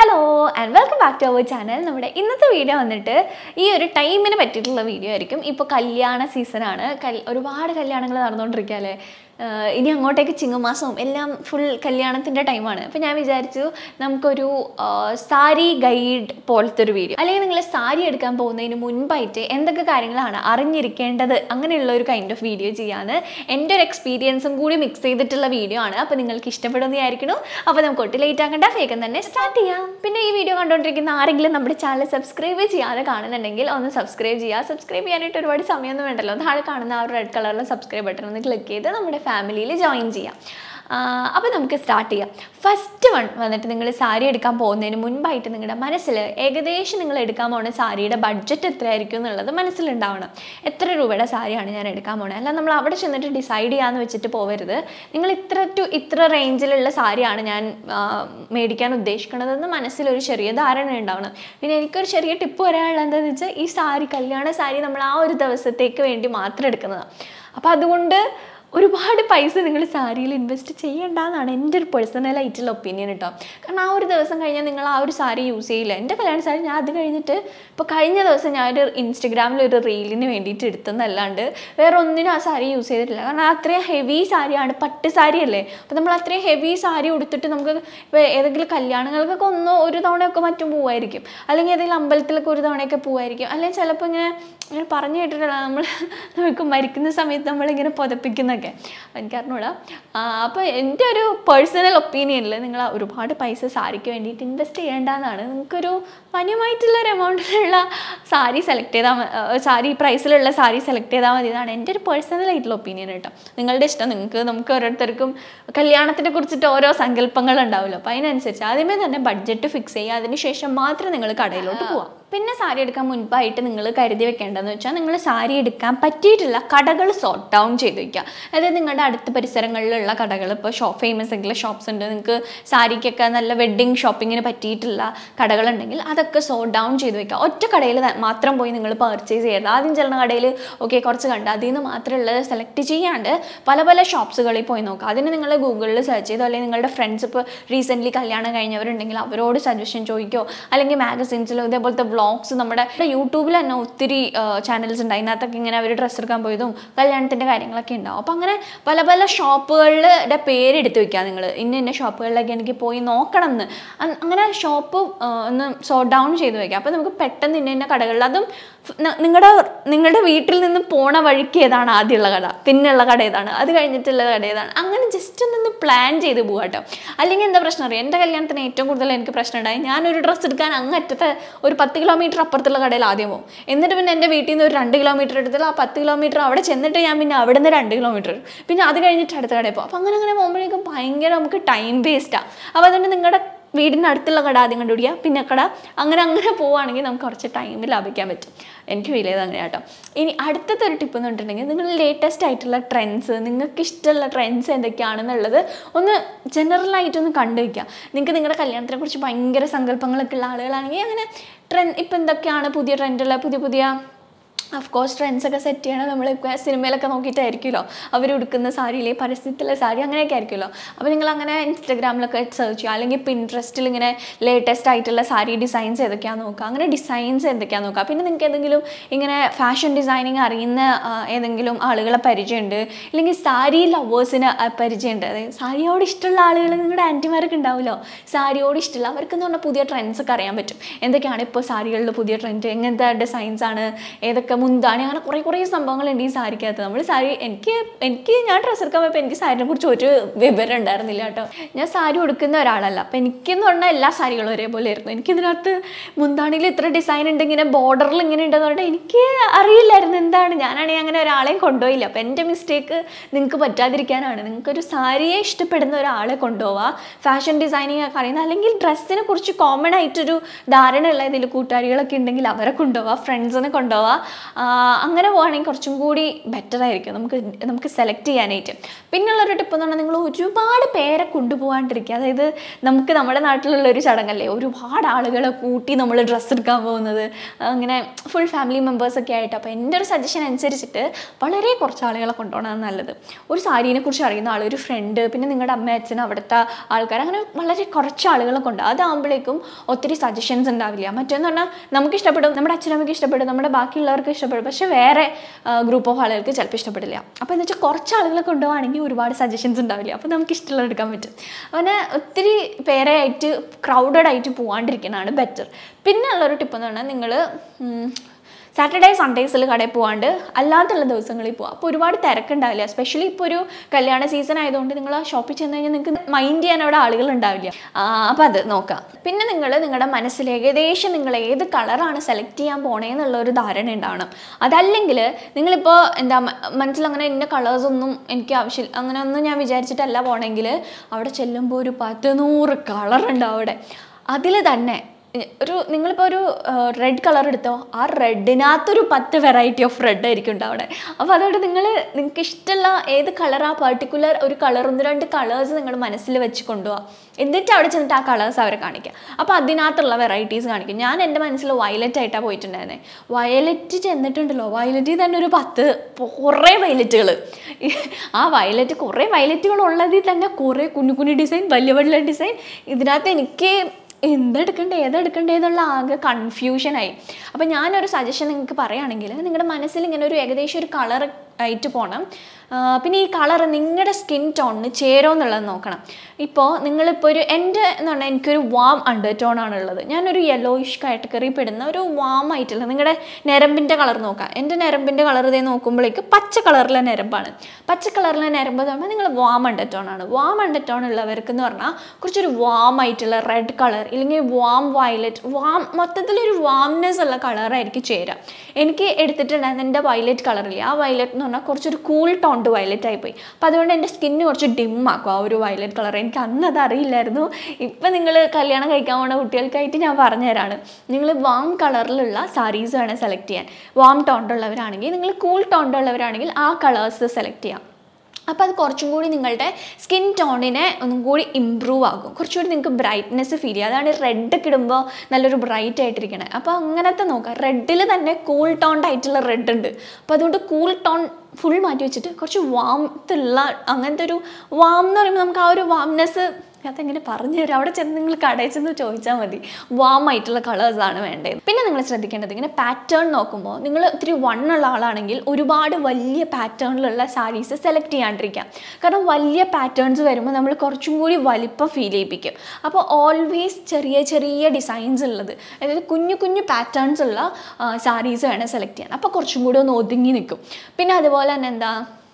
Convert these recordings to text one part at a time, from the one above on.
hello and welcome back to our channel നമ്മുടെ ഇന്നത്തെ video വന്നിട്ട് ഈ ഒരു ടൈമിന് പറ്റിയിട്ടുള്ള വീഡിയോ ആയിരിക്കും ഇപ്പോൾ കല്യാണ സീസണാണ് കൽ ഒരുപാട് കല്യാണങ്ങൾ നടന്നുകൊണ്ടിരിക്കുക അല്ലേ ആഹ് ഇനി അങ്ങോട്ടേക്ക് ചിങ്ങമാസവും എല്ലാം ഫുൾ കല്യാണത്തിൻ്റെ ടൈമാണ് അപ്പോൾ ഞാൻ വിചാരിച്ചു നമുക്കൊരു ആഹ് സാരി ഗൈഡ് പോലത്തെ ഒരു വീഡിയോ അല്ലെങ്കിൽ നിങ്ങൾ സാരി എടുക്കാൻ പോകുന്നതിന് മുൻപായിട്ട് എന്തൊക്കെ കാര്യങ്ങളാണ് അറിഞ്ഞിരിക്കേണ്ടത് അങ്ങനെയുള്ള ഒരു കൈൻഡ് ഓഫ് വീഡിയോ ചെയ്യാന്ന് എൻ്റെ ഒരു എക്സ്പീരിയൻസും കൂടി മിക്സ് ചെയ്തിട്ടുള്ള വീഡിയോ ആണ് അപ്പോൾ നിങ്ങൾക്ക് ഇഷ്ടപ്പെടുന്നതായിരിക്കണം അപ്പോൾ നമുക്ക് ഒട്ടും ലേറ്റ് ആക്കേണ്ട വേഗം തന്നെ സ്റ്റാർട്ട് ചെയ്യാം പിന്നെ ഈ വീഡിയോ കണ്ടുകൊണ്ടിരിക്കുന്ന ആരെങ്കിലും നമ്മുടെ ചാനൽ സബ്സ്ക്രൈബ് ചെയ്യാതെ കാണുന്നുണ്ടെങ്കിൽ ഒന്ന് സബ്സ്ക്രൈബ് ചെയ്യുക സബ്സ്ക്രൈബ് ചെയ്യാനായിട്ട് ഒരുപാട് സമയമൊന്നും വേണ്ടല്ലോ താഴെ കാണുന്ന ആ ഒരു റെഡ് കളറിലെ സബ്സ്ക്രൈബ് ബട്ടൺ ഒന്ന് ക്ലിക്ക് ചെയ്ത് നമ്മുടെ ഫാമിലിയിൽ ജോയിൻ ചെയ്യാം അപ്പോൾ നമുക്ക് സ്റ്റാർട്ട് ചെയ്യാം ഫസ്റ്റ് വൺ വന്നിട്ട് നിങ്ങൾ സാരി എടുക്കാൻ പോകുന്നതിന് മുൻപായിട്ട് നിങ്ങളുടെ മനസ്സിൽ ഏകദേശം നിങ്ങൾ എടുക്കാൻ പോകുന്ന സാരിയുടെ ബഡ്ജറ്റ് എത്രയായിരിക്കും എന്നുള്ളത് മനസ്സിലുണ്ടാവണം എത്ര രൂപയുടെ സാരിയാണ് ഞാൻ എടുക്കാൻ പോകുന്നത് അല്ല നമ്മൾ അവിടെ ചെന്നിട്ട് ഡിസൈഡ് ചെയ്യാമെന്ന് വെച്ചിട്ട് പോകരുത് നിങ്ങൾ ഇത്ര ടു ഇത്ര റേഞ്ചിലുള്ള സാരിയാണ് ഞാൻ ആ, മേടിക്കാൻ ഉദ്ദേശിക്കുന്നതെന്ന് മനസ്സിലൊരു ചെറിയ ധാരണ ഉണ്ടാവണം പിന്നെ എനിക്കൊരു ചെറിയ ടിപ്പ് പറയാനുള്ളത് എന്താണെന്ന് വെച്ചാൽ ഈ സാരി കല്യാണ സാരി നമ്മൾ ആ ഒരു ദിവസത്തേക്ക് വേണ്ടി മാത്രം എടുക്കുന്നതാണ് അപ്പോൾ അതുകൊണ്ട് ഒരുപാട് പൈസ നിങ്ങൾ സാരിയിൽ ഇൻവെസ്റ്റ് ചെയ്യേണ്ടെന്നാണ് എൻ്റെ ഒരു പേഴ്സണൽ ആയിട്ടുള്ള ഒപ്പീനിയൻ കേട്ടോ കാരണം ആ ഒരു ദിവസം കഴിഞ്ഞാൽ നിങ്ങൾ ആ ഒരു സാരി യൂസ് ചെയ്യില്ല എൻ്റെ കല്യാണ സാരി ഞാൻ അത് കഴിഞ്ഞിട്ട് ഇപ്പോൾ കഴിഞ്ഞ ദിവസം ഞാൻ ഒരു ഇൻസ്റ്റഗ്രാമിൽ ഒരു റീലിന് വേണ്ടിയിട്ട് എടുത്തെന്നല്ലാണ്ട് വേറെ ഒന്നിനും ആ സാരി യൂസ് ചെയ്തിട്ടില്ല കാരണം അത്രയും ഹെവി സാരിയാണ് പട്ട് സാരി അല്ലേ അപ്പോൾ നമ്മൾ അത്രയും ഹെവി സാരി ഉടുത്തിട്ട് നമുക്ക് ഇപ്പോൾ ഏതെങ്കിലും കല്യാണങ്ങൾക്കൊക്കെ ഒന്നോ ഒരു തവണയൊക്കെ മറ്റും പോവായിരിക്കും അല്ലെങ്കിൽ ഏതെങ്കിലും അമ്പലത്തിലൊക്കെ ഒരു തവണയൊക്കെ പോവായിരിക്കും അല്ലെങ്കിൽ ചിലപ്പോൾ ഇങ്ങനെ ഇങ്ങനെ പറഞ്ഞു കേട്ടിട്ടുള്ള നമ്മൾ നമുക്ക് മരിക്കുന്ന സമയത്ത് നമ്മളിങ്ങനെ പുതപ്പിക്കുന്നൊക്കെ എനിക്ക് അറിഞ്ഞൂടാ അപ്പോൾ എൻ്റെ ഒരു പേഴ്സണൽ ഒപ്പീനിയനിൽ നിങ്ങൾ ഒരുപാട് പൈസ സാരിക്ക് വേണ്ടിയിട്ട് ഇൻവെസ്റ്റ് ചെയ്യേണ്ടതെന്നാണ് നിങ്ങൾക്കൊരു മാന്യമായിട്ടുള്ള ഒരു എമൗണ്ടിലുള്ള സാരി സെലക്ട് ചെയ്താൽ സാരി പ്രൈസിലുള്ള സാരി സെലക്ട് ചെയ്താൽ മതി എന്നാണ് എൻ്റെ ഒരു പേഴ്സണൽ ആയിട്ടുള്ള ഒപ്പീനിയൻ കേട്ടോ നിങ്ങളുടെ ഇഷ്ടം നിങ്ങൾക്ക് നമുക്ക് ഓരോരുത്തർക്കും കല്യാണത്തിനെ കുറിച്ചിട്ട് ഓരോ സങ്കല്പങ്ങൾ ഉണ്ടാവുമല്ലോ അപ്പോൾ അതിനനുസരിച്ച് ആദ്യമേ തന്നെ ബഡ്ജറ്റ് ഫിക്സ് ചെയ്യുക അതിനുശേഷം മാത്രം നിങ്ങൾ കടയിലോട്ട് പോവാം പിന്നെ സാരി എടുക്കാൻ മുൻപായിട്ട് നിങ്ങൾ കരുതി വെക്കേണ്ടതെന്ന് വെച്ചാൽ നിങ്ങൾ സാരി എടുക്കാൻ പറ്റിയിട്ടുള്ള കടകൾ സോർട്ട് ഡൗൺ ചെയ്ത് വയ്ക്കുക അതായത് നിങ്ങളുടെ അടുത്ത പരിസരങ്ങളിലുള്ള കടകൾ ഇപ്പോൾ ഷോപ്പ് ഫേമസ് ആയിട്ടുള്ള ഷോപ്സ് ഉണ്ട് നിങ്ങൾക്ക് സാരിക്കൊക്കെ നല്ല വെഡ്ഡിങ് ഷോപ്പിങ്ങിന് പറ്റിയിട്ടുള്ള കടകളുണ്ടെങ്കിൽ അതൊക്കെ സോർട്ട് ഡൗൺ ചെയ്ത് വെക്കുക ഒറ്റ കടയിൽ മാത്രം പോയി നിങ്ങൾ പർച്ചേസ് ചെയ്യരുത് ആദ്യം ചെല്ലുന്ന കടയിൽ ഓക്കെ കുറച്ച് കണ്ട് അതിൽ നിന്ന് മാത്രമുള്ളത് സെലക്ട് ചെയ്യാണ്ട് പല പല ഷോപ്സുകളിൽ പോയി നോക്കുക അതിന് നിങ്ങൾ ഗൂഗിളിൽ സെർച്ച് ചെയ്തോ അല്ലെങ്കിൽ നിങ്ങളുടെ ഫ്രണ്ട്സ് ഇപ്പോൾ റീസെൻ്റ്ലി കല്യാണം കഴിഞ്ഞവരുണ്ടെങ്കിൽ അവരോട് സജഷൻ ചോദിക്കോ അല്ലെങ്കിൽ മാഗസിൻസിലോ ഇതേപോലത്തെ വ്ളോഗ്സ് നമ്മുടെ യൂട്യൂബിൽ തന്നെ ഒത്തിരി ചാനൽസ് ഉണ്ട് അതിനകത്തൊക്കെ ഇങ്ങനെ അവർ ഡ്രസ്സ് എടുക്കാൻ പോയതും കല്യാണത്തിൻ്റെ കാര്യങ്ങളൊക്കെ ഉണ്ടാവും അപ്പോൾ അങ്ങനെ പല പല ഷോപ്പുകളുടെ പേര് എടുത്ത് വെക്കുക നിങ്ങൾ ഇന്ന ഇന്ന ഷോപ്പുകളിലൊക്കെ എനിക്ക് പോയി നോക്കണം എന്ന് അ- അങ്ങനെ ഷോപ്പ് ഒന്ന് സോർട്ട് ഡൗൺ ചെയ്ത് വെക്കുക അപ്പോൾ നമുക്ക് പെട്ടെന്ന് ഇന്ന ഇന്ന കടകളിൽ അതും നിങ്ങളുടെ നിങ്ങളുടെ വീട്ടിൽ നിന്ന് പോണ വഴിക്ക് ഏതാണ് ആദ്യമുള്ള കട പിന്നെയുള്ള കട ഏതാണ് അത് കഴിഞ്ഞിട്ടുള്ള കട ഏതാണ് അങ്ങനെ ജസ്റ്റ് ഒന്നൊന്ന് പ്ലാൻ ചെയ്ത് പോകാം കേട്ടോ അല്ലെങ്കിൽ എന്താ പ്രശ്നം അറിയാം എൻ്റെ കല്യാണത്തിന് ഏറ്റവും കൂടുതൽ എനിക്ക് പ്രശ്നം ഉണ്ടായി ഞാനൊരു ഡ്രസ്സ് എടുക്കാൻ അങ്ങറ്റത്തെ ഒരു പത്ത് കിലോമീറ്റർ അപ്പുറത്തുള്ള കടയിൽ ആദ്യം പോകും എന്നിട്ട് പിന്നെ എൻ്റെ വീട്ടിൽ നിന്ന് ഒരു രണ്ട് കിലോമീറ്റർ എടുത്തില്ല ആ പത്ത് കിലോമീറ്റർ അവിടെ ചെന്നിട്ട് ഞാൻ പിന്നെ അവിടെ നിന്ന് രണ്ട് കിലോമീറ്റർ പിന്നെ അത് കഴിഞ്ഞിട്ട് അടുത്ത കടയിൽ പോകും അപ്പോൾ അങ്ങനെ അങ്ങനെ പോകുമ്പോഴേക്കും ഭയങ്കര നമുക്ക് ടൈം വേസ്റ്റാണ് അപ്പോൾ അതുകൊണ്ട് നിങ്ങളുടെ വീടിൻ്റെ അടുത്തുള്ള കട ആദ്യം കണ്ടുപിടിക്കുക പിന്നെ കട അങ്ങനെ അങ്ങനെ പോവുകയാണെങ്കിൽ നമുക്ക് കുറച്ച് ടൈം ലാഭിക്കാൻ പറ്റും എനിക്ക് ഫീൽ ചെയ്ത് അങ്ങനെ കേട്ടോ ഇനി അടുത്തത്തെ ഒരു ടിപ്പ് എന്ന് പറഞ്ഞിട്ടുണ്ടെങ്കിൽ നിങ്ങൾ ലേറ്റസ്റ്റ് ആയിട്ടുള്ള ട്രെൻഡ്സ് നിങ്ങൾക്ക് ഇഷ്ടമുള്ള ട്രെൻഡ്സ് എന്തൊക്കെയാണെന്നുള്ളത് ഒന്ന് ജനറലായിട്ടൊന്ന് കണ്ടു വയ്ക്കുക നിങ്ങൾക്ക് നിങ്ങളുടെ കല്യാണത്തിനെ കുറിച്ച് ഭയങ്കര സങ്കല്പങ്ങളൊക്കെ ഉള്ള ആളുകളാണെങ്കിൽ അങ്ങനെ ട്രെൻഡ് ഇപ്പം എന്തൊക്കെയാണ് പുതിയ ട്രെൻഡുള്ള പുതിയ പുതിയ ഓഫ് കോഴ്സ് ട്രെൻഡ്സ് ഒക്കെ സെറ്റ് ചെയ്യണം നമ്മൾ സിനിമയിലൊക്കെ നോക്കിയിട്ടായിരിക്കുമല്ലോ അവർ ഉടുക്കുന്ന സാരിയിലെ പരസ്യത്തിലെ സാരി അങ്ങനെയൊക്കെ ആയിരിക്കുമല്ലോ അപ്പോൾ നിങ്ങൾ അങ്ങനെ ഇൻസ്റ്റഗ്രാമിലൊക്കെ സെർച്ച് ചെയ്യുക അല്ലെങ്കിൽ പിൻട്രസ്റ്റിൽ ഇങ്ങനെ ലേറ്റസ്റ്റ് ആയിട്ടുള്ള സാരി ഡിസൈൻസ് ഏതൊക്കെയാണെന്ന് നോക്കുക അങ്ങനെ ഡിസൈൻസ് എന്തൊക്കെയാണെന്ന് നോക്കുക പിന്നെ നിങ്ങൾക്ക് ഏതെങ്കിലും ഇങ്ങനെ ഫാഷൻ ഡിസൈനിങ് അറിയുന്ന ആ, ഏതെങ്കിലും ആളുകളെ പരിചയമുണ്ട് അല്ലെങ്കിൽ സാരി ലവേഴ്സിന് പരിചയമുണ്ട് അതായത് സാരിയോട് ഇഷ്ടമുള്ള ആളുകൾ നിങ്ങളുടെ ആൻറ്റിമാരൊക്കെ ഉണ്ടാവുമല്ലോ സാരിയോട് ഇഷ്ടമുള്ള അവർക്കെന്ന് പറഞ്ഞാൽ പുതിയ ട്രെൻഡ്സ് ഒക്കെ അറിയാൻ പറ്റും എന്തൊക്കെയാണ് ഇപ്പോൾ സാരികളിൽ പുതിയ ട്രെൻഡ് എങ്ങനത്തെ ഡിസൈൻസ് ആണ് ഏതൊക്കെ മുന്താണി അങ്ങനെ കുറേ കുറേ സംഭവങ്ങളുണ്ട് ഈ സാരിക്കകത്ത് നമ്മൾ സാരി എനിക്ക് എനിക്ക് ഞാൻ ഡ്രസ്സ് എടുക്കാൻ പോയപ്പോൾ എനിക്ക് സാരിനെ കുറിച്ച് ഒരു വിവരം ഉണ്ടായിരുന്നില്ല കേട്ടോ ഞാൻ സാരി ഉടുക്കുന്ന ഒരാളല്ല അപ്പം എനിക്കെന്ന് പറഞ്ഞാൽ എല്ലാ സാരികളും ഒരേപോലെ ആയിരുന്നു എനിക്കിതിനകത്ത് മുന്താണിയിൽ ഇത്ര ഡിസൈൻ ഉണ്ട് ഇങ്ങനെ ബോർഡറിൽ ഇങ്ങനെ ഉണ്ടെന്ന് പറഞ്ഞാൽ എനിക്ക് അറിയില്ലായിരുന്നു എന്താണ് ഞാനാണെങ്കിൽ അങ്ങനെ ഒരാളെയും കൊണ്ടുപോയില്ല അപ്പം എൻ്റെ മിസ്റ്റേക്ക് നിങ്ങൾക്ക് പറ്റാതിരിക്കാനാണ് നിങ്ങൾക്കൊരു സാരിയെ ഇഷ്ടപ്പെടുന്ന ഒരാളെ കൊണ്ടുപോവുക ഫാഷൻ ഡിസൈനിങ് ഒക്കെ അറിയുന്ന അല്ലെങ്കിൽ ഡ്രസ്സിനെ കുറിച്ച് കോമൺ ആയിട്ടൊരു ധാരണ ഉള്ള ഇതിൽ കൂട്ടുകാരികളൊക്കെ ഉണ്ടെങ്കിൽ അവരെ കൊണ്ടുപോവുക ഫ്രണ്ട്സിനെ കൊണ്ടുപോവുക അങ്ങനെ പോവുകയാണെങ്കിൽ കുറച്ചും കൂടി ബെറ്റർ ആയിരിക്കും നമുക്ക് നമുക്ക് സെലക്ട് ചെയ്യാനായിട്ട് പിന്നുള്ളൊരു ടിപ്പ് എന്ന് പറഞ്ഞാൽ നിങ്ങൾ ഒരുപാട് പേരെ കൊണ്ടുപോകാണ്ടിരിക്കുക അതായത് നമുക്ക് നമ്മുടെ നാട്ടിലുള്ള ഒരു ചടങ്ങല്ലേ ഒരുപാട് ആളുകളെ കൂട്ടി നമ്മൾ ഡ്രസ്സ് എടുക്കാൻ പോകുന്നത് അങ്ങനെ ഫുൾ ഫാമിലി മെമ്പേഴ്സൊക്കെ ആയിട്ട് അപ്പോൾ എൻ്റെ ഒരു സജഷൻ അനുസരിച്ചിട്ട് വളരെ കുറച്ച് ആളുകളെ കൊണ്ടുപോകണതാണ് നല്ലത് ഒരു സാരീനെ കുറിച്ച് അറിയുന്ന ആൾ ഒരു ഫ്രണ്ട് പിന്നെ നിങ്ങളുടെ അമ്മ അച്ഛൻ അവിടുത്തെ ആൾക്കാർ അങ്ങനെ വളരെ കുറച്ച് ആളുകളെ കൊണ്ട് അതാകുമ്പോഴേക്കും ഒത്തിരി സജഷൻസ് ഉണ്ടാവില്ല മറ്റേന്ന് പറഞ്ഞാൽ നമുക്ക് ഇഷ്ടപ്പെടും നമ്മുടെ അച്ഛനമ്മയ്ക്ക് ഇഷ്ടപ്പെടും നമ്മുടെ ബാക്കിയുള്ളവർക്ക് ഇഷ്ടപ്പെടും പക്ഷേ വേറെ ഗ്രൂപ്പ് ഓഫ് ആളുകൾക്ക് ചിലപ്പോൾ ഇഷ്ടപ്പെടില്ല അപ്പോൾ എന്ന് വെച്ചാൽ കുറച്ച് ആളുകളെ കൊണ്ടുപോകുകയാണെങ്കിൽ ഒരുപാട് സജഷൻസ് ഉണ്ടാവില്ല അപ്പോൾ നമുക്ക് ഇഷ്ടമുള്ളത് എടുക്കാൻ പറ്റും അങ്ങനെ ഒത്തിരി പേരെ ആയിട്ട് ക്രൗഡഡ് ആയിട്ട് പോകാണ്ടിരിക്കുന്നതാണ് ബെറ്റർ പിന്നെ ഉള്ളൊരു ടിപ്പ് എന്ന് പറഞ്ഞാൽ നിങ്ങൾ സാറ്റർഡേ സൺഡേസിൽ കടയിൽ പോകാണ്ട് അല്ലാത്തുള്ള ദിവസങ്ങളിൽ പോകാം അപ്പോൾ ഒരുപാട് തിരക്കുണ്ടാവില്ല എസ്പെഷ്യലി ഇപ്പോൾ ഒരു കല്യാണ സീസൺ ആയതുകൊണ്ട് നിങ്ങൾ ആ ഷോപ്പിൽ ചെന്ന് കഴിഞ്ഞാൽ നിങ്ങൾക്ക് മൈൻഡ് ചെയ്യാൻ അവിടെ ആളുകൾ ഉണ്ടാവില്ല അപ്പോൾ അത് നോക്കാം പിന്നെ നിങ്ങൾ നിങ്ങളുടെ മനസ്സിൽ ഏകദേശം നിങ്ങൾ ഏത് കളറാണ് സെലക്ട് ചെയ്യാൻ പോണേന്നുള്ള ഒരു ധാരണ ഉണ്ടാവണം അതല്ലെങ്കിൽ നിങ്ങളിപ്പോൾ എന്താ മ- മനസ്സിൽ അങ്ങനെ ഇന്ന കളേഴ്സ് ഒന്നും എനിക്ക് ആവശ്യം അങ്ങനെ ഒന്നും ഞാൻ വിചാരിച്ചിട്ടല്ല പോണെങ്കിൽ അവിടെ ചെല്ലുമ്പോൾ ഒരു പത്ത് നൂറ് കളർ ഉണ്ടാവും അവിടെ അതിൽ തന്നെ ഒരു നിങ്ങളിപ്പോൾ ഒരു റെഡ് കളർ എടുത്തോ ആ റെഡിനകത്തൊരു പത്ത് വെറൈറ്റി ഓഫ് റെഡ് ആയിരിക്കും ഉണ്ടാവും അവിടെ അപ്പോൾ അതുകൊണ്ട് നിങ്ങൾ നിങ്ങൾക്ക് ഇഷ്ടമുള്ള ഏത് കളർ ആ പെർട്ടിക്കുലർ ഒരു കളർ ഒന്ന് രണ്ട് കളേഴ്സ് നിങ്ങൾ മനസ്സിൽ വെച്ച് കൊണ്ടുപോകാം എന്നിട്ട് അവിടെ ചെന്നിട്ട് ആ കളേഴ്സ് അവരെ കാണിക്കുക അപ്പോൾ അതിനകത്തുള്ള വെറൈറ്റീസ് കാണിക്കും ഞാൻ എൻ്റെ മനസ്സിൽ വയലറ്റ് ആയിട്ടാണ് പോയിട്ടുണ്ടായിരുന്നത് വയലറ്റ് ചെന്നിട്ടുണ്ടല്ലോ വയലറ്റിൽ തന്നെ ഒരു പത്ത് കുറേ വയലറ്റുകൾ ആ വയലറ്റ് കുറേ വയലറ്റുകൾ ഉള്ളതിൽ തന്നെ കുറേ കുഞ്ഞു കുഞ്ഞു ഡിസൈൻ വലിയ വലിയ ഡിസൈൻ ഇതിനകത്ത് എനിക്ക് എന്തെടുക്കണ്ടേ ഏതെടുക്കണ്ടേ എന്നുള്ള ആകെ കൺഫ്യൂഷനായി അപ്പോൾ ഞാനൊരു സജഷൻ നിങ്ങൾക്ക് പറയുകയാണെങ്കിൽ നിങ്ങളുടെ മനസ്സിൽ ഇങ്ങനെ ഒരു ഏകദേശം ഒരു കളർ ആയിട്ട് പോകണം ആ, പിന്നെ ഈ കളർ നിങ്ങളുടെ സ്കിൻ ടോണിന് ചേരോ എന്നുള്ളത് നോക്കണം ഇപ്പോൾ നിങ്ങളിപ്പോൾ ഒരു എൻ്റെ എന്ന് പറഞ്ഞാൽ എനിക്കൊരു വാം അണ്ടർ ടോൺ ആണുള്ളത് ഞാനൊരു യെല്ലോയിഷ് കാറ്റഗറി പെടുന്ന ഒരു വാം ആയിട്ടുള്ള നിങ്ങളുടെ ഞരമ്പിൻ്റെ കളർ നോക്കാം എൻ്റെ ഞരമ്പിൻ്റെ കളർ ഇതേ നോക്കുമ്പോഴേക്ക് പച്ച കളറിലെ ഞരമ്പാണ് പച്ച കളറിലെ ഞരമ്പ് എന്ന് പറഞ്ഞാൽ നിങ്ങൾ വാം അണ്ടർ ടോൺ ആണ് വാം അണ്ടർ ടോൺ ഉള്ളവർക്ക് എന്ന് പറഞ്ഞാൽ കുറച്ചൊരു വാം ആയിട്ടുള്ള റെഡ് കളർ ഇല്ലെങ്കിൽ വാം വയലറ്റ് വാം മൊത്തത്തിലൊരു വാംനെസ് ഉള്ള കളറായിരിക്കും ചേരുക എനിക്ക് എടുത്തിട്ടുണ്ടായിരുന്ന എൻ്റെ വയലറ്റ് കളറില്ല ആ വയലറ്റ് എന്ന് പറഞ്ഞാൽ കുറച്ചൊരു കൂൾ ടോണ്ട് വയലറ്റ് ആയിപ്പോയി അപ്പോൾ അതുകൊണ്ട് എൻ്റെ സ്കിന്ന് കുറച്ച് ഡിം ആക്കും ആ ഒരു വയലറ്റ് കളർ എനിക്ക് അന്ന് അത് അറിയില്ലായിരുന്നു ഇപ്പം നിങ്ങൾ കല്യാണം കഴിക്കാൻ പോകുന്ന കുട്ടികൾക്കായിട്ട് ഞാൻ പറഞ്ഞുതരാണ് നിങ്ങൾ വാം കളറിലുള്ള സാരീസ് വേണം സെലക്ട് ചെയ്യാൻ വാം ടോണ്ടുള്ളവരാണെങ്കിൽ നിങ്ങൾ കൂൾ ടോണ്ടുള്ളവരാണെങ്കിൽ ആ കളേഴ്സ് സെലക്ട് ചെയ്യാം അപ്പോൾ അത് കുറച്ചും കൂടി നിങ്ങളുടെ സ്കിൻ ടോണിനെ ഒന്നും കൂടി ഇമ്പ്രൂവ് ആകും കുറച്ചുകൂടി നിങ്ങൾക്ക് ബ്രൈറ്റ്നെസ് ഫീൽ ചെയ്യും അതാണ് റെഡ് ഒക്കെ ഇടുമ്പോൾ നല്ലൊരു ബ്രൈറ്റ് ആയിട്ടിരിക്കണേ അപ്പോൾ അങ്ങനത്തെ നോക്കാം റെഡിൽ തന്നെ കൂൾ ടോൺഡ് ആയിട്ടുള്ള റെഡ് ഉണ്ട് അപ്പോൾ അതുകൊണ്ട് കൂൾ ടോൺ ഫുൾ മാറ്റി വെച്ചിട്ട് കുറച്ച് വാംത്തുള്ള അങ്ങനത്തെ ഒരു വാം എന്ന് പറയുമ്പോൾ നമുക്ക് ആ ഒരു വാംനെസ് അതെങ്ങനെ പറഞ്ഞു തരാം അവിടെ ചെന്ന് നിങ്ങൾ കടയിൽ ചെന്ന് ചോദിച്ചാൽ മതി വാം ആയിട്ടുള്ള കളേഴ്സാണ് വേണ്ടത് പിന്നെ നിങ്ങൾ ശ്രദ്ധിക്കേണ്ടത് ഇങ്ങനെ പാറ്റേൺ നോക്കുമ്പോൾ നിങ്ങൾ ഒത്തിരി വണ്ണുള്ള ആളാണെങ്കിൽ ഒരുപാട് വലിയ പാറ്റേണിലുള്ള സാരീസ് സെലക്ട് ചെയ്യാണ്ടിരിക്കാം കാരണം വലിയ പാറ്റേൺസ് വരുമ്പോൾ നമ്മൾ കുറച്ചും കൂടി വലിപ്പം ഫീൽ ചെയ്യിപ്പിക്കും അപ്പോൾ ഓൾവേസ് ചെറിയ ചെറിയ ഡിസൈൻസ് ഉള്ളത് അതായത് കുഞ്ഞു കുഞ്ഞു പാറ്റേൺസ് ഉള്ള സാരീസ് വേണം സെലക്ട് ചെയ്യാൻ അപ്പോൾ കുറച്ചും കൂടി ഒന്ന് ഒതുങ്ങി നിൽക്കും പിന്നെ അതുപോലെ തന്നെ എന്താ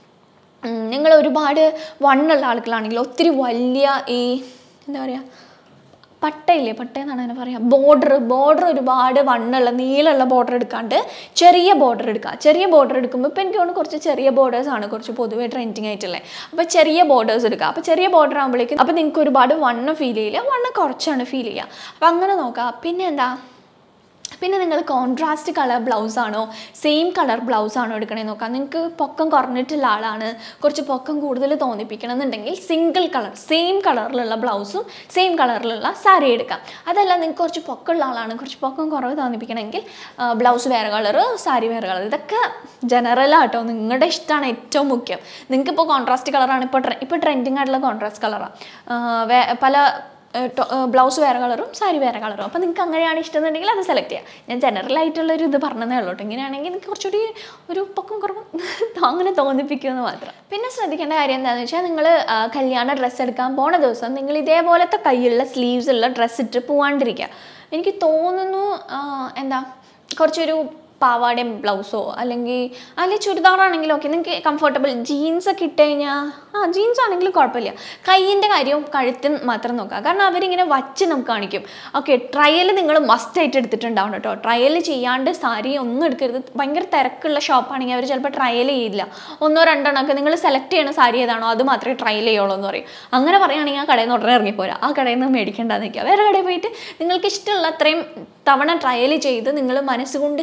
ഉം, നിങ്ങൾ ഒരുപാട് വണ്ണുള്ള ആളുകളാണെങ്കിൽ ഒത്തിരി വലിയ ഈ എന്താ പറയുക പട്ടയില്ലേ പട്ട എന്നാണ് അതിനെ പറയുക ബോർഡർ ബോർഡർ ഒരുപാട് വണ്ണുള്ള നീളമുള്ള ബോർഡർ എടുക്കാണ്ട് ചെറിയ ബോർഡർ എടുക്കുക ചെറിയ ബോർഡർ എടുക്കുമ്പോൾ ഇപ്പോൾ എനിക്ക് തോന്നുന്നു കുറച്ച് ചെറിയ ബോർഡേഴ്സ് ആണ് കുറച്ച് പൊതുവേ ട്രെൻഡിങ് ആയിട്ടുള്ളത് അപ്പോൾ ചെറിയ ബോർഡേഴ്സ് എടുക്കുക അപ്പോൾ ചെറിയ ബോർഡർ ആകുമ്പോഴേക്കും അപ്പോൾ നിങ്ങൾക്ക് ഒരുപാട് വണ്ണം ഫീൽ ചെയ്യില്ല വണ്ണം കുറച്ചാണ് ഫീൽ ചെയ്യുക അപ്പോൾ അങ്ങനെ നോക്കുക പിന്നെ എന്താ പിന്നെ നിങ്ങൾ കോൺട്രാസ്റ്റ് കളർ ബ്ലൗസ് ആണോ സെയിം കളർ ബ്ലൗസ് ആണോ എടുക്കണേ നോക്കാം നിങ്ങൾക്ക് പൊക്കം കുറഞ്ഞിട്ടുള്ള ആളാണ് കുറച്ച് പൊക്കം കൂടുതൽ തോന്നിപ്പിക്കണം എന്നുണ്ടെങ്കിൽ സിംഗിൾ കളർ സെയിം കളറിലുള്ള ബ്ലൗസും സെയിം കളറിലുള്ള സാരി എടുക്കാം അതല്ല നിങ്ങൾക്ക് കുറച്ച് പൊക്കമുള്ള ആളാണ് കുറച്ച് പൊക്കം കുറവ് തോന്നിപ്പിക്കണമെങ്കിൽ ബ്ലൗസ് വേറെ കളറ് സാരി വേറെ കളർ ഇതൊക്കെ ജനറലാട്ടോ നിങ്ങളുടെ ഇഷ്ടമാണ് ഏറ്റവും മുഖ്യം നിങ്ങൾക്ക് ഇപ്പോൾ കോൺട്രാസ്റ്റ് കളറാണ് ഇപ്പോൾ ഇപ്പോൾ ട്രെൻഡിങ് ആയിട്ടുള്ള കോൺട്രാസ്റ്റ് കളറാണ് പല ബ്ലൗസ് വേറെ കളറും സാരി വേറെ കളറും അപ്പോൾ നിങ്ങൾക്ക് അങ്ങനെയാണ് ഇഷ്ടം എന്നുണ്ടെങ്കിൽ അത് സെലക്ട് ചെയ്യാം ഞാൻ ജനറൽ ആയിട്ടുള്ള ഒരു ഇത് പറഞ്ഞതേ ഉള്ളൂ കേട്ടോ ഇങ്ങനെയാണെങ്കിൽ നിങ്ങൾക്ക് കുറച്ചുകൂടി ഒരു പൊക്കം കുറവും അങ്ങനെ തോന്നിപ്പിക്കുമെന്ന് മാത്രം പിന്നെ ശ്രദ്ധിക്കേണ്ട കാര്യം എന്താണെന്ന് വെച്ചാൽ നിങ്ങൾ കല്യാണ ഡ്രസ്സ് എടുക്കാൻ പോണ ദിവസം നിങ്ങൾ ഇതേപോലത്തെ കയ്യുള്ള സ്ലീവ്സ് ഉള്ള ഡ്രസ്സ് ഇട്ട് പോവാണ്ടിരിക്കുക എനിക്ക് തോന്നുന്നു ആ, എന്താ കുറച്ചൊരു പാവാടയും ബ്ലൗസോ അല്ലെങ്കിൽ അല്ലെങ്കിൽ ചുരിദാറാണെങ്കിലും ഓക്കെ നിങ്ങൾക്ക് കംഫർട്ടബിൾ ജീൻസ് ഒക്കെ ഇട്ട് കഴിഞ്ഞാൽ ആ ജീൻസ് ആണെങ്കിലും കുഴപ്പമില്ല കയ്യിൻ്റെ കാര്യവും കഴുത്തും മാത്രം നോക്കുക കാരണം അവരിങ്ങനെ വച്ച് നമുക്ക് കാണിക്കും ഓക്കെ ട്രയൽ നിങ്ങൾ മസ്റ്റ് ആയിട്ട് എടുത്തിട്ടുണ്ടാവണം കേട്ടോ ട്രയൽ ചെയ്യാണ്ട് സാരി ഒന്നും എടുക്കരുത് ഭയങ്കര തിരക്കുള്ള ഷോപ്പാണെങ്കിൽ അവർ ചിലപ്പോൾ ട്രയൽ ചെയ്യില്ല ഒന്നോ രണ്ടെണ്ണോ ഒക്കെ നിങ്ങൾ സെലക്ട് ചെയ്യണ സാരി ഏതാണോ അത് മാത്രമേ ട്രയൽ ചെയ്യുള്ളൂ എന്ന് പറയും അങ്ങനെ പറയുകയാണെങ്കിൽ ആ കടയിൽ നിന്ന് ഉടനെ ഇറങ്ങിപ്പോരാ ആ കടയിൽ നിന്ന് മേടിക്കേണ്ടെന്ന് നിൽക്കുക വേറെ കടയിൽ പോയിട്ട് നിങ്ങൾക്ക് ഇഷ്ടമുള്ള അത്രയും തവണ ട്രയൽ ചെയ്ത് നിങ്ങൾ മനസ്സുകൊണ്ട് സാറ്റിസ്ഫൈ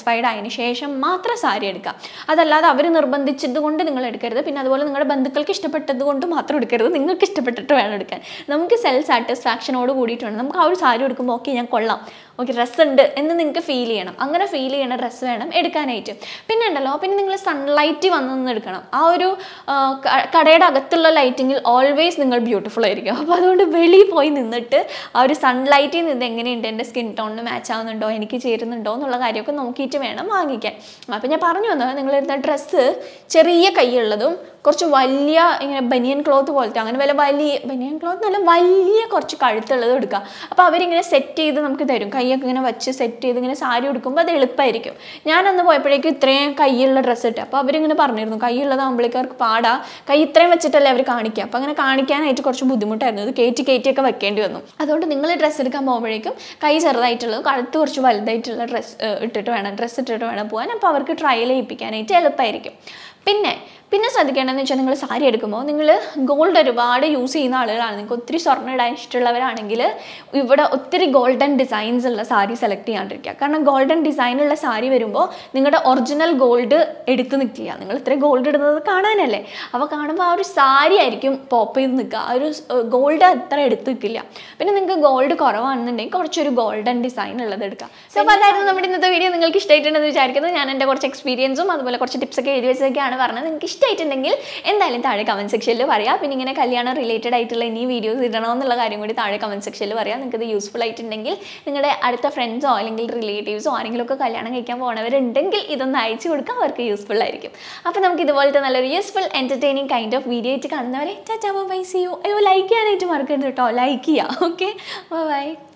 സാറ്റിസ്ഫൈഡ് ആയതിനു ശേഷം മാത്രം സാരി എടുക്കുക അതല്ലാതെ അവർ നിർബന്ധിച്ചത് കൊണ്ട് നിങ്ങൾ എടുക്കരുത് പിന്നെ അതുപോലെ നിങ്ങളുടെ ബന്ധുക്കൾക്ക് ഇഷ്ടപ്പെട്ടത് കൊണ്ട് മാത്രം എടുക്കരുത് നിങ്ങൾക്ക് ഇഷ്ടപ്പെട്ടിട്ട് വേണം എടുക്കാൻ നമുക്ക് സെൽഫ് സാറ്റിസ്ഫാക്ഷനോട് കൂടിയിട്ട് വേണം നമുക്ക് ആ ഒരു സാരി എടുക്കുമ്പോൾ ഓക്കെ ഞാൻ കൊള്ളാം ഓക്കെ ഡ്രസ്സ് ഉണ്ട് എന്ന് നിങ്ങൾക്ക് ഫീൽ ചെയ്യണം അങ്ങനെ ഫീൽ ചെയ്യണ ഡ്രസ്സ് വേണം എടുക്കാനായിട്ട് പിന്നെ ഉണ്ടല്ലോ പിന്നെ നിങ്ങൾ സൺലൈറ്റ് വന്ന് നിന്ന് എടുക്കണം ആ ഒരു ആ, ക- കടയുടെ അകത്തുള്ള ലൈറ്റിങ്ങിൽ ഓൾവേസ് നിങ്ങൾ ബ്യൂട്ടിഫുൾ ആയിരിക്കും അപ്പോൾ അതുകൊണ്ട് വെളിയിൽ പോയി നിന്നിട്ട് ആ ഒരു സൺലൈറ്റിൽ നിന്ന് എങ്ങനെയുണ്ട് എൻ്റെ സ്കിൻ ടോണിന് മാച്ച് ആവുന്നുണ്ടോ എനിക്ക് ചേരുന്നുണ്ടോ എന്നുള്ള കാര്യമൊക്കെ നോക്കിയിട്ട് വേണം വാങ്ങിക്കാൻ അപ്പോൾ ഞാൻ പറഞ്ഞു വന്നത് നിങ്ങളിരുന്ന ഡ്രസ്സ് ചെറിയ കൈയുള്ളതും കുറച്ച് വലിയ ഇങ്ങനെ ബനിയൻ ക്ലോത്ത് പോലത്തെ അങ്ങനെ വല്ല വലിയ ബനിയൻ ക്ലോത്ത് നല്ല വലിയ കുറച്ച് കഴുത്തുള്ളത് എടുക്കുക അപ്പോൾ അവരിങ്ങനെ സെറ്റ് ചെയ്ത് നമുക്ക് തരും കൈയൊക്കെ ഇങ്ങനെ വെച്ച് സെറ്റ് ചെയ്ത് ഇങ്ങനെ സാരി ഉടുക്കുമ്പോൾ അത് എളുപ്പമായിരിക്കും ഞാനന്ന് പോയപ്പോഴേക്കും ഇത്രയും കൈയുള്ള ഡ്രസ്സ് ഇട്ട് അപ്പോൾ അവരിങ്ങനെ പറഞ്ഞിരുന്നു കൈയുള്ളത് ആമ്പിളിക്കാർക്ക് പാടാ കൈ ഇത്രയും വെച്ചിട്ടല്ലേ അവർ കാണിക്കുക അപ്പോൾ അങ്ങനെ കാണിക്കാനായിട്ട് കുറച്ച് ബുദ്ധിമുട്ടായിരുന്നു ഇത് കയറ്റി കയറ്റിയൊക്കെ വെക്കേണ്ടി വന്നു അതുകൊണ്ട് നിങ്ങൾ ഡ്രസ്സ് എടുക്കാൻ പോകുമ്പോഴേക്കും കൈ ചെറുതായിട്ടുള്ളത് കഴുത്ത് കുറച്ച് വലുതായിട്ടുള്ള ഡ്രസ്സ് ഇട്ടിട്ട് വേണം ഡ്രസ്സ് ഇട്ടിട്ട് വേണം പോകാൻ അപ്പോൾ അവർക്ക് ട്രയൽ ചെയ്യിപ്പിക്കാനായിട്ട് എളുപ്പമായിരിക്കും പിന്നെ പിന്നെ ശ്രദ്ധിക്കേണ്ടതെന്ന് വെച്ചാൽ നിങ്ങൾ സാരി എടുക്കുമ്പോൾ നിങ്ങൾ ഗോൾഡ് ഒരുപാട് യൂസ് ചെയ്യുന്ന ആളുകളാണ് നിങ്ങൾക്ക് ഒത്തിരി സ്വർണ്ണം ഇടാൻ ഇഷ്ടമുള്ളവരാണെങ്കിൽ ഇവിടെ ഒത്തിരി ഗോൾഡൻ ഡിസൈൻസ് ഉള്ള സാരി സെലക്ട് ചെയ്യാണ്ടിരിക്കുക കാരണം ഗോൾഡൻ ഡിസൈനുള്ള സാരി വരുമ്പോൾ നിങ്ങളുടെ ഒറിജിനൽ ഗോൾഡ് എടുത്ത് നിൽക്കുക നിങ്ങൾ ഇത്രയും ഗോൾഡ് ഇടുന്നത് കാണാനല്ലേ അപ്പോൾ കാണുമ്പോൾ ആ ഒരു സാരി ആയിരിക്കും പോപ്പ് ചെയ്ത് നിൽക്കുക ആ ഒരു ഗോൾഡ് അത്ര എടുത്ത് നിൽക്കില്ല പിന്നെ നിങ്ങൾക്ക് ഗോൾഡ് കുറവാണെന്നുണ്ടെങ്കിൽ കുറച്ചൊരു ഗോൾഡൻ ഡിസൈൻ ഉള്ളത് എടുക്കാം സോ അപ്പോൾ അതായിരുന്നു നമ്മുടെ ഇന്നത്തെ വീഡിയോ നിങ്ങൾക്ക് ഇഷ്ടമായിട്ടുണ്ടെന്ന് വിചാരിക്കുന്നു ഞാൻ എൻ്റെ കുറച്ച് എക്സ്പീരിയൻസും അതുപോലെ കുറച്ച് ടിപ്സ് ഒക്കെ എഴുതി വെച്ചതൊക്കെയാണ് പറഞ്ഞത് നിങ്ങൾക്ക് ഇഷ്ടമായിട്ടുണ്ടെങ്കിൽ എന്തായാലും താഴെ കമൻറ്റ് സെക്ഷനിൽ പറയാം പിന്നെ ഇങ്ങനെ കല്യാണം റിലേറ്റഡ് ആയിട്ടുള്ള ഇനി വീഡിയോസ് ഇടണമെന്നുള്ള കാര്യം കൂടി താഴെ കമൻറ്റ് സെക്ഷനിൽ പറയാം നിങ്ങൾക്ക് ഇത് യൂസ്ഫുൾ ആയിട്ടുണ്ടെങ്കിൽ നിങ്ങളുടെ അടുത്ത ഫ്രണ്ട്സോ അല്ലെങ്കിൽ റിലേറ്റീവ്സോ ആരെങ്കിലുമൊക്കെ കല്യാണം കഴിക്കാൻ പോണവരുണ്ടെങ്കിൽ ഇതൊന്ന് അയച്ചു കൊടുക്കാൻ അവർക്ക് യൂസ്ഫുൾ ആയിരിക്കും അപ്പോൾ നമുക്ക് ഇതുപോലത്തെ നല്ലൊരു useful entertaining kind of video ആയിട്ട് കാണുന്നവരെ ചാച്ചാ ബൈ സി യു അയ്യോ ലൈക്ക് ചെയ്യാനായിട്ട് മറക്കരുത് കേട്ടോ ലൈക്ക് ചെയ്യുക ഓക്കെ ബൈ